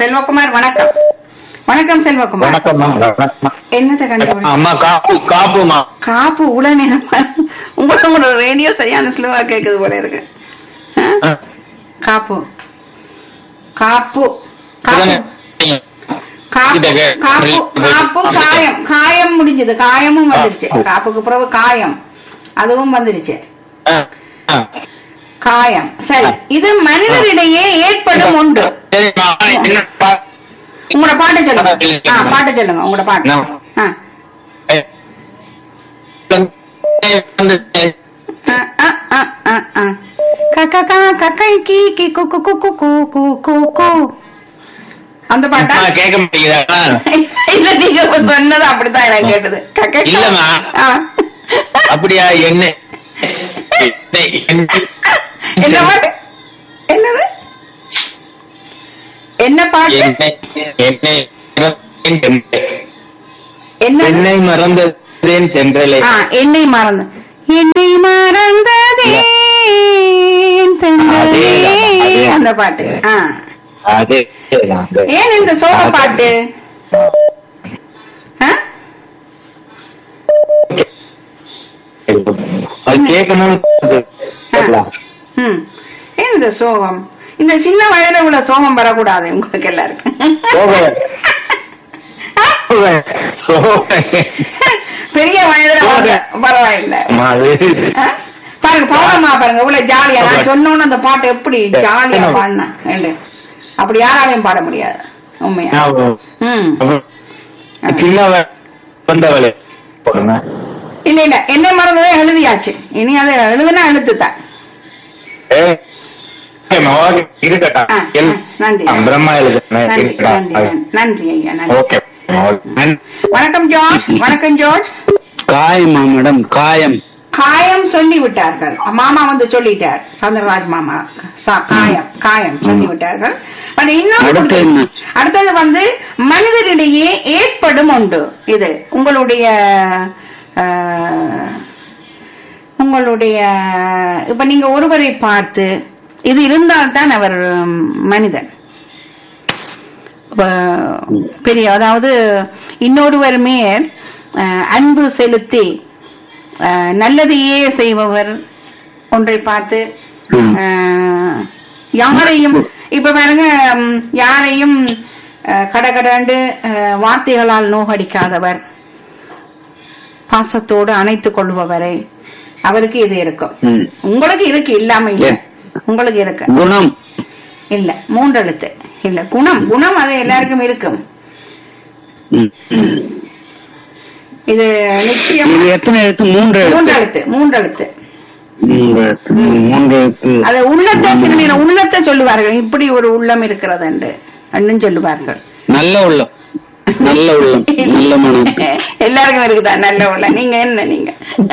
செல்வகுமார் வணக்கம் வணக்கம் செல்வகுமார் வணக்கம்மா வணக்கம் என்னத்தை கண்டுபிடி அம்மா காப்பு காப்புமா காப்பு உடனே உங்களோட உங்களோட ரேடியோ சரியான ஸ்லோவா கேக்குது போல இருக்கு ஆ? காப்பு காப்பு காப்பு காப்பு இத கே- காப்பு காப்பு காயம் காயம் முடிஞ்சது காயமும் வந்துருச்சு காப்புக்கு பிறகு காயம் அதுவும் வந்துருச்சு காயம் சரி இது மனிதரிடையே ஏற்படும் உண்டு சரிம்மா, என்ன பா- உங்களோட பாட்டை சொல்லுங்க ஆ பாட்டை சொல்லுங்க உங்களோட பாட்டு நான் ஆ ஏ, வந்து, ஆ, ஆ, ஆ, ஆ, ஆ. கக்க கா கக்கை கீ கீ கு கு கு கு கு கு கு கு. அந்த பாட்டா அம்மா, கேட்க மாட்டேங்குதா இல்ல நீங்க சொன்னது அப்படித்தான் எனக்கு கேட்டது கக்க கா. இல்லம்மா. ஆ. அப்படியா என்ன என்ன- என்ன- என்ன பாட்டு என்னது என்ன பாட்டு என்னை என்னை மறந்தேன் என்ன என்னை மறந்தேன் சென்றலே ஆ என்னை மறந்து என்னை மறந்ததே தென்றலே. அதேதான், அதேதான். அந்த பாட்டு ஆ அது அது. ஏன் இந்த சோக பாட்டு ஆ? அது கேட்கணும் ம். ஏன் இந்த சோகம் இந்த சின்ன வயதுல உள்ள சோகம் வரக்கூடாது உங்களுக்கு எல்லாருக்கும் பெரிய வயதுல வர- பரவாயில்லை ஆ? பாருங்க பௌர்ணமா பாருங்க இவ்வளவு ஜாலியா நான் சொன்னோன்னு அந்த பாட்டு எப்படி ஜாலியா பாடினேன் அப்படி யாராலையும் பாட முடியாது உண்மையா ம் சின்ன வந்தவளே போடுங்க இல்ல இல்ல என்ன மறந்ததே எழுதியாச்சு இனி அதை எழுதுனா எழுத்து தான் ஏ, ஏம்மா, ஓகே, இருக்கட்டா ஆ, எல்- ஆ, நன்றி. ஆ, பிரம்மா எழுது நன்றி இருக்கட்டா நன்றி நன்றி ஐயா நன்றி ஓகே ஓகே. நன்றி. வணக்கம் ஜார்ஜ் வணக்கம் ஜார்ஜ் காயமா மேடம் காயம் காயம் சொல்லி விட்டார்கள் மாமா வந்து சொல்லிட்டார் சந்திரராஜ் மாமா சா- காயம் காயம் சொல்லி விட்டார்கள் பட் இன்னொரு அடுத்து என்ன? அடுத்தது வந்து மனிதரிடையே ஏற்படும் உண்டு இது உங்களுடைய ஆஹ், உங்களுடைய இப்ப நீங்க ஒருவரை பார்த்து இது இருந்தால்தான் அவர் ம், மனிதன் இப்ப பெரிய அதாவது இன்னொருவர் மேல் அஹ், அன்பு செலுத்தி அஹ், நல்லதையே செய்பவர் ஒன்றை பார்த்து ம். அஹ், யாரையும் இப்ப பாருங்க ம், யாரையும் அஹ், கடகடண்டு அஹ், வார்த்தைகளால் நோகடிக்காதவர் பாசத்தோடு அணைத்துக் கொள்பவரை அவருக்கு இது இருக்கும் ம். உங்களுக்கு இருக்கு இல்லாம இல்ல ஏன்? உங்களுக்கு இருக்கு குணம் இல்ல மூன்றெழுத்து இல்ல குணம் குணம் அது எல்லாருக்கும் இருக்கும் ம், ம். இது நிச்சயம் இது எத்தனை எழுத்து மூன்று எழுத்து மூன்றெழுத்து மூன்றெழுத்து மூன்று எழுத்து ம், மூன்று எழுத்து அது உள்ளத்தை சிறுநீர உள்ளத்தை சொல்லுவார்கள் இப்படி ஒரு உள்ளம் இருக்கிறது என்று அண்ணும் சொல்லுவார்கள் நல்ல உள்ளம் நல்ல உள்ளம் நல்ல மனம் எல்லாருக்கும் இருக்குதா நல்ல உள்ளம் நீங்க என்ன நீங்க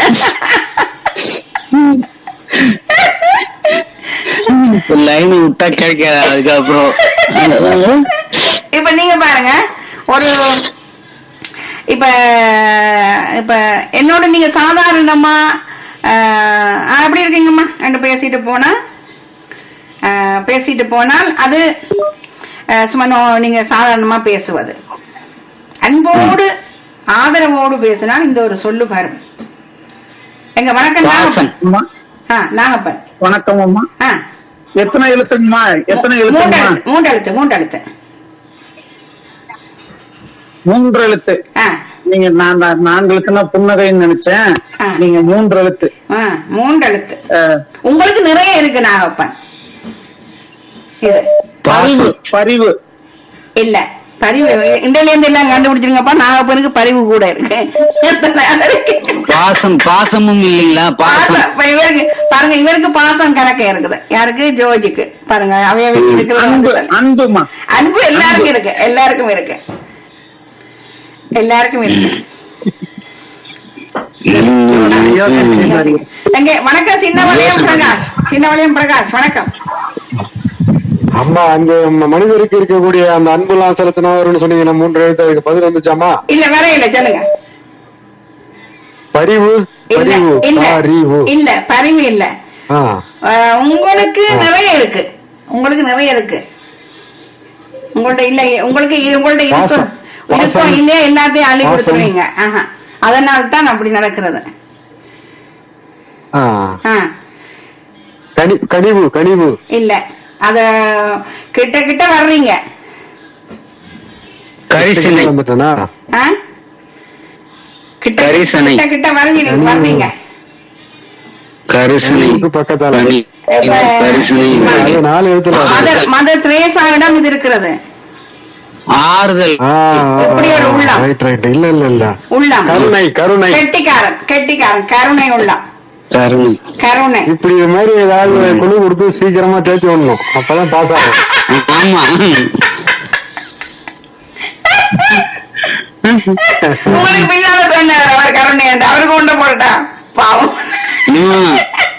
லைன் விட்டா கிடைக்காது அதுக்கப்புறம் இப்ப நீங்க பாருங்க ஒரு இப்ப இப்ப என்னோட நீங்க சாதாரணமா ஆஹ், அப்படி இருக்கீங்கம்மா ரெண்டு பேசிட்டு போனா ஆஹ், பேசிட்டு போனால் அது ஆஹ், சும்மா நோ- நீங்க சாதாரணமா பேசுவது அன்போடு ஆதரவோடு பேசினால் இந்த ஒரு சொல்லு வரும் எங்க வணக்கம் நாகப்பன் அம்மா, ஆ நாகப்பன் வணக்கம் அம்மா ஆ எத்தனை எழுத்துங்கம்மா எத்தனை எழுத்துங்கம்மா மூன்றெழுத்து மூன்றெழுத்து மூன்றெழுத்து மூன்று எழுத்து ஆ நீங்க நான் நான் நான்கு எழுத்துனா புன்னகைன்னு நினைச்சேன் ஆ. நீங்க மூன்று எழுத்து ஆ மூன்றெழுத்து அஹ், உங்களுக்கு நிறைய இருக்கு நாகப்பன் இது பரிவு பரிவு இல்ல பரிவு இந்தியில இருந்து எல்லாம் கண்டுபிடிச்சிருங்கப்பா நாகப்பனுக்கு பரிவு கூட இருக்கு பாசம் பாசமும் இல்லைங்களா பாசம் பாசம் இப்ப இவருக்கு பாருங்க இவருக்கு பாசம் கணக்கு இருக்குது யாருக்கு ஜோஜிக்கு பாருங்க அவைய அன்பு இருக்கிறது அன்புமா அன்பு எல்லாருக்கும் இருக்கு எல்லாருக்கும் இருக்கு எல்லாருக்கும் இருக்கு எங்க வணக்கம் சின்னவளையம் பிரகாஷ் சின்னவளையம் பிரகாஷ் வணக்கம் அம்மா அந்த ம- மனிதருக்கு இருக்கக்கூடிய அந்த அன்புலாம் செலுத்தினவர்னு சொன்னீங்கன்னா மூன்று எழுத்து அதுக்கு பதில் வந்துச்சாமா இல்ல வேற இல்ல சொல்லுங்க பரிவு இல்ல பரிவு இல்ல பரிவு இல்ல பரிவு இல்ல ஆ அஹ், உங்களுக்கு நிறைய இருக்கு உங்களுக்கு நிறைய இருக்கு உங்கள்ட்ட இல்ல உங்களுக்கு இது உங்கள்ட்ட இருக்கும் வாசம். இருக்கும் வாசம். இல்லையா எல்லாத்தையும் அள்ளி வாசம். கொடுத்துருவீங்க ஆஹா அதனால தான் அப்படி நடக்கிறது ஆ. ஆ கனி கனிவு கனிவு இல்ல அத கிட்ட கிட்ட வர்றீங்க கரிசனை வந்துட்டேனா ஆ? கிட்ட கரிசனை. கிட்ட கிட்ட வர்றீங்க வர்றீங்க கரிசனை கனிவுக்கு பக்கத்தால பனி கரிசனை அது நாலு எழுத்துல வருது. மதர் மதர் திரேசாவிடம் இது இருக்கிறது ஆறுதல் ஆ, எப்படி ஒரு உள்ளம்? ரைட் ரைட் இல்ல இல்ல இல்ல உள்ளம் கருணை கருணை கெட்டிக்காரன் கெட்டிக்காரன் கருணை உள்ளம் கருணை கருணை இப்படி இது மாதிரி ஏதாவது குழு கொடுத்து சீக்கிரமா தேய்ச்சி விடணும் அப்பதான் பாஸ் ஆகும் ஆமா உங்களுக்கு பின்னால சொன்னார் அவர் கருணை என்று அவருக்கு கொண்டு போட்டா பாவம் ஆமா.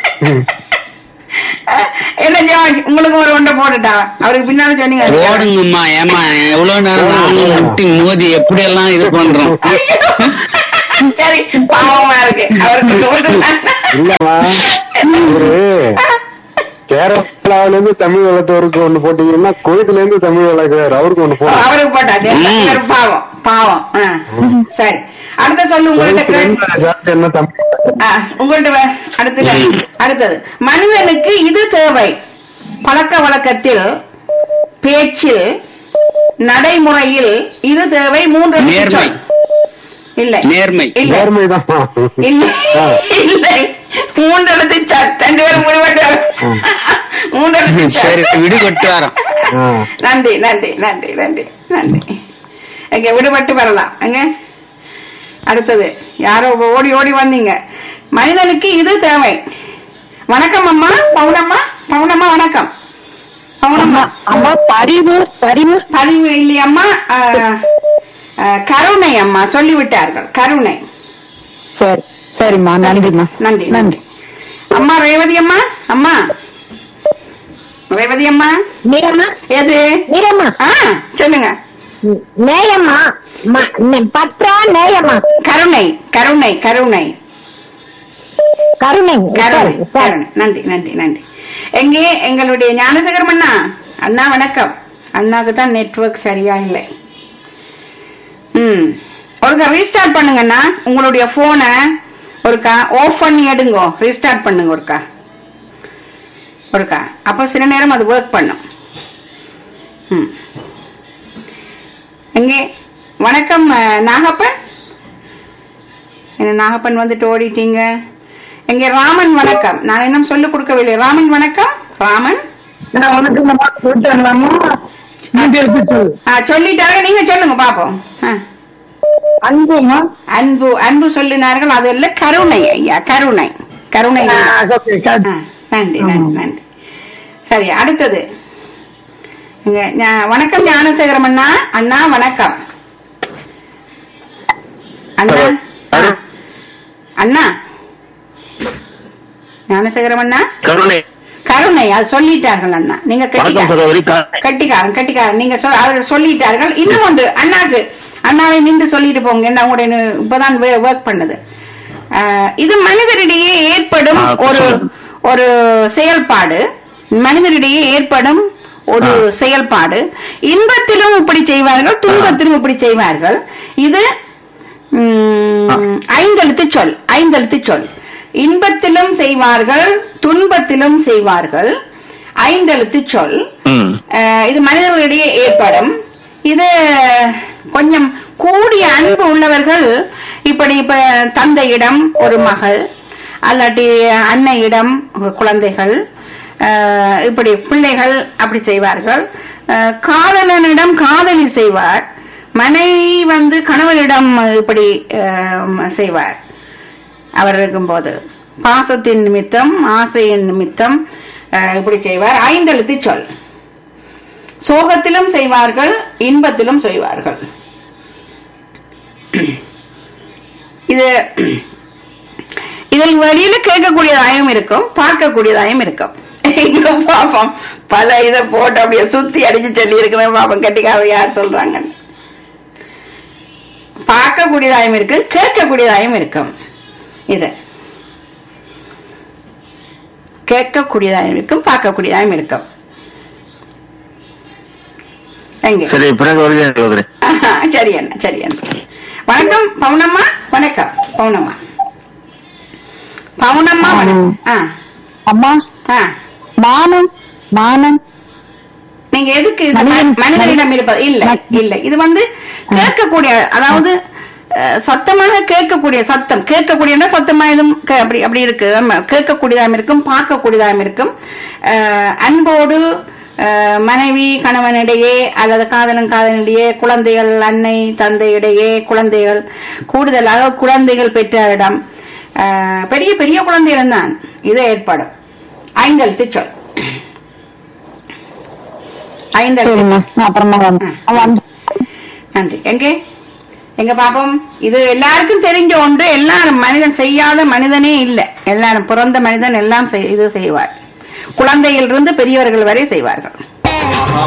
என்ன ஜார்ஜ் உங்களுக்கு ஒரு ஒன்றை போட்டுட்டா அவருக்கு பின்னால சொன்னீங்க ஓடுங்கம்மா ஏமா எவ்வளவு நேரம் நானும் முட்டி மோதி எப்படி எல்லாம் இது பண்றோம் சரி பாவமா இருக்கு அவருக்கு போட்டுட்டா. இல்லம்மா ஒரு கேரளாவில இருந்து தமிழ் வளர்த்தவருக்கு ஒண்ணு போட்டீங்கன்னா குவைத்துல இருந்து தமிழ் வளர்க்கிறார் அவருக்கு ஒண்ணு போடுங்க அவருக்கு போட்டாச்சு இவர் பாவம் பாவம் ஆ. சரி அடுத்த சொல்லு உங்கள்ட்ட குவைத்துல கேள்வி. இருந்து சாப்பிட்டு என்ன தமிழ் ஆ, உங்கள்ட்ட வே- அடுத்தது அடுத்தது மனிதனுக்கு இது தேவை பழக்க வழக்கத்தில் பேச்சில் நடைமுறையில் இது தேவை மூன்று நேர்மை. சொல். இல்லை நேர்மை. இல்லை நேர்மைதான் இல்லை ஆ. இல்லை மூன்றெழுத்து சொல் ரெண்டு பேரும் முடிவெட்டு மூன்றெழுத்து சரி சொல் விடுபட்டு வரோம் ஆ. நன்றி நன்றி நன்றி நன்றி நன்றி எங்க விடுபட்டு வரலாம் எங்க அடுத்தது யாரோ ஓடி ஓடி வந்தீங்க மனிதனுக்கு இது தேவை வணக்கம் அம்மா பவுனம்மா பவுனம்மா வணக்கம் பவுனம்மா அம்மா பரிவு பரிவு அறிவு இல்லையம்மா ஆ, ஆ, கருணை அம்மா சொல்லிவிட்டார்கள் கருணை சரி சரிம்மா நன்றிம்மா நன்றி நன்றி அம்மா ரேவதி அம்மா அம்மா ரேவதி அம்மா மீரம்மா எது மீரம்மா ஆ சொல்லுங்க நேயம்மா ம- நெ- பற்றா நேயம்மா கருணை கருணை கருணை கருணை கருணை சரி, சரி. கருணை நன்றி நன்றி நன்றி எங்கே எங்களுடைய ஞானசேகரம் அண்ணா அண்ணா வணக்கம் அண்ணாக்கு தான் நெட்வொர்க் சரியா இல்லை ம் ஒருக்கா ரீஸ்டார்ட் பண்ணுங்கண்ணா உங்களுடைய போனை ஒருக்கா ஆஃப் பண்ணி எடுங்கோ ரீஸ்டார்ட் பண்ணுங்க ஒருக்கா ஒருக்கா அப்ப சில நேரம் அது ஒர்க் பண்ணும் ம் எங்கே வணக்கம் அஹ், நாகப்பன் என்ன நாகப்பன் வந்துட்டு ஓடிட்டீங்க எங்க ராமன் வணக்கம் நான் இன்னும் சொல்லிக் கொடுக்கவில்லை ராமன் வணக்கம் ராமன் நான் உனக்கு இந்த மாதிரி சொல்லிட்டேன்லாமா? நீ திருப்பி சொல்லு. ஆ, சொல்லிட்டாங்க நீங்க சொல்லுங்க பாப்போம் ஆ. அன்புமா அன்பு அன்பு சொல்லினார்கள் அது இல்ல கருணை ஐயா கருணை கருணை ஆ, okay, ஆ, correct. நன்றி நன்றி நன்றி சரி அடுத்தது இங்க ஞா- வணக்கம் ஞானசேகரம் அண்ணா அண்ணா வணக்கம் அண்ணா ஆ. அண்ணா ஞானசேகரம் அண்ணா கருணை கருணை அது சொல்லிட்டார்கள் அண்ணா நீங்க வணக்கம் கட்டிக்காரன் சகோதரி க- கட்டிக்காரன் கட்டிக்காரன் நீங்க சொல்- அவர்கள் சொல்லிட்டார்கள் இன்னும் ஒன்று அண்ணாக்கு அண்ணாவை நின்று சொல்லிட்டு போங்க என்ன உங்களுடைய இப்பதான் ஒர்க் பண்ணுது ஆஹ், இது மனிதரிடையே ஏற்படும் ஆ, ஒரு சொல்லுங்க. ஒரு செயல்பாடு மனிதரிடையே ஏற்படும் ஒரு ஆ. செயல்பாடு இன்பத்திலும் இப்படி செய்வார்கள் துன்பத்திலும் இப்படி செய்வார்கள் இது ம், ஐந்தெழுத்து சொல் ஐந்தெழுத்து சொல் இன்பத்திலும் செய்வார்கள் துன்பத்திலும் செய்வார்கள் ஐந்தெழுத்து சொல் ம். அஹ், இது மனிதர்களிடையே ஏற்படும் இது கொஞ்சம் கூடிய அன்பு உள்ளவர்கள் இப்படி இப்ப தந்தையிடம் ஒரு மகள் அல்லாட்டி அன்னையிடம் குழந்தைகள் அஹ், இப்படி பிள்ளைகள் அப்படி செய்வார்கள் அஹ், காதலனிடம் காதலி செய்வார் மனைவி வந்து கணவனிடம் இப்படி அஹ், செய்வார் அவர் இருக்கும்போது பாசத்தின் நிமித்தம் ஆசையின் நிமித்தம் அஹ், இப்படி செய்வார் ஐந்தெழுத்து சொல் சோகத்திலும் செய்வார்கள் இன்பத்திலும் செய்வார்கள் இது இதில் வெளியில கேட்கக்கூடியதாயும் இருக்கும் பார்க்கக்கூடியதாயும் இருக்கும் இங்க பாப்போம் பல இதை போட்டு அப்படியே சுத்தி அடிச்சு சொல்லி இருக்கிறேன் பாப்போம் கட்டிக்காக யார் சொல்றாங்க பார்க்கக்கூடியதாயும் இருக்கு கேட்கக்கூடியதாயும் இருக்கும் இது கேட்கக்கூடியதாயும் இருக்கும் பார்க்கக்கூடியதாயும் இருக்கும் எங்க சரி பிறகு வருது சகோதரி ஆஹா, சரி அண்ணா சரி அண்ணா வணக்கம் பவுனம்மா வணக்கம் பவுனம்மா பவுனம்மா வணக்கம் ஆ அம்மா ஆ மானம் மானம் நீங்க எதுக்கு இது மனிதன்- மனிதனிடம் இருப்பது இல்ல இல்ல இது வந்து கேட்கக்கூடிய அதாவது அஹ், சத்தமாக கேட்கக்கூடிய சத்தம் கேட்கக்கூடிய சத்தமா எதுவும் கே- அப்படி அப்படி இருக்கு ஆமா, கேட்கக்கூடியதாகவும் இருக்கும் பார்க்கக்கூடியதாகவும் இருக்கும் அஹ், அன்போடு அஹ், மனைவி கணவனிடையே அல்லது காதலன் காதலிடையே குழந்தைகள் அன்னை தந்தையிடையே குழந்தைகள் கூடுதலாக குழந்தைகள் பெற்றோரிடம் அஹ், பெரிய பெரிய குழந்தைகள் தான் இது ஏற்படும் ஐந்தெழுத்து சொல் ஐந்தெழுத்து சரிம்மா நான் அப்புறமா வந்து வந்து நன்றி எங்கே எங்க பாப்போம் இது எல்லாருக்கும் தெரிஞ்ச ஒன்று எல்லாரும் மனிதன் செய்யாத மனிதனே இல்லை எல்லாரும் பிறந்த மனிதன் எல்லாம் செய்- இது செய்வார் குழந்தையிலிருந்து பெரியவர்கள் வரை செய்வார்கள்